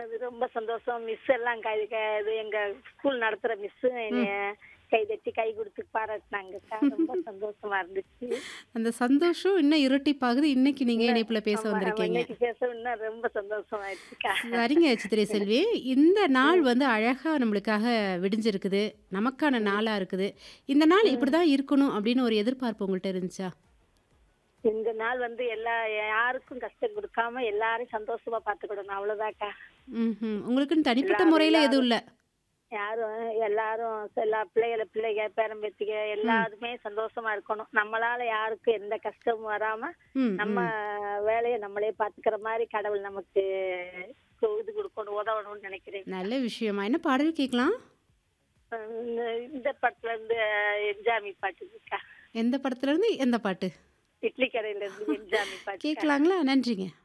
பாராட்டினது ரொம்ப சந்தோஷம் மிஸ் எல்லாம் கை க- இது எங்க ஸ்கூல் நடத்துற மிஸ் கை தட்டி கை கொடுத்து பாராட்டினாங்கக்கா ரொம்ப சந்தோஷமா இருந்துச்சு அந்த சந்தோஷம் இன்னும் இரட்டிப்பாகுது இன்னைக்கு நீங்க இணைப்புல பேச ஆமா, ஆமா, வந்திருக்கீங்க இன்னைக்கு பேச இன்னும் ரொம்ப சந்தோஷமாயிடுச்சுக்கா சரிங்க சித்திரை செல்வி இந்த நாள் வந்து அழகா நம்மளுக்காக விடிஞ்சிருக்குது நமக்கான நாளா இருக்குது இந்த நாள் இப்படிதான் இருக்கணும் அப்படின்னு ஒரு எதிர்பார்ப்பு உங்கள்ட்ட இருந்துச்சா இந்த நாள் வந்து எல்லா யாருக்கும் கஷ்டம் கொடுக்காம எல்லாரையும் சந்தோஷமா பாத்துக்கிடணும் அவ்வளவுதாக்கா ம்ஹும். உங்களுக்குன்னு தனிப்பட்ட எல்லாரும் முறையில எதுவும் இல்ல யாரும் எல்லாரும் எல்லா பிள்ளைகளை பிள்ளைங்க பேரம்பேத்திக எல்லாருமே சந்தோஷமா இருக்கணும் நம்மளால யாருக்கும் எந்த கஷ்டமும் வராம ம், நம்ம வேலையை நம்மளே பாத்துக்கிற மாதிரி கடவுள் நமக்கு கு- இது கொடுக்கணும் உதவணும்னு நினைக்கிறேன் நல்ல விஷயமா என்ன பாடல் கேட்கலாம் இந்த- இந்த படத்துல இருந்து என்ஜாமி பாட்டு இருக்கா எந்த படத்துல இருந்து எந்த பாட்டு இட்லி கடையில இருந்து என்ஜாமி பாட்டு கேட்கலாங்களா நன்றிங்க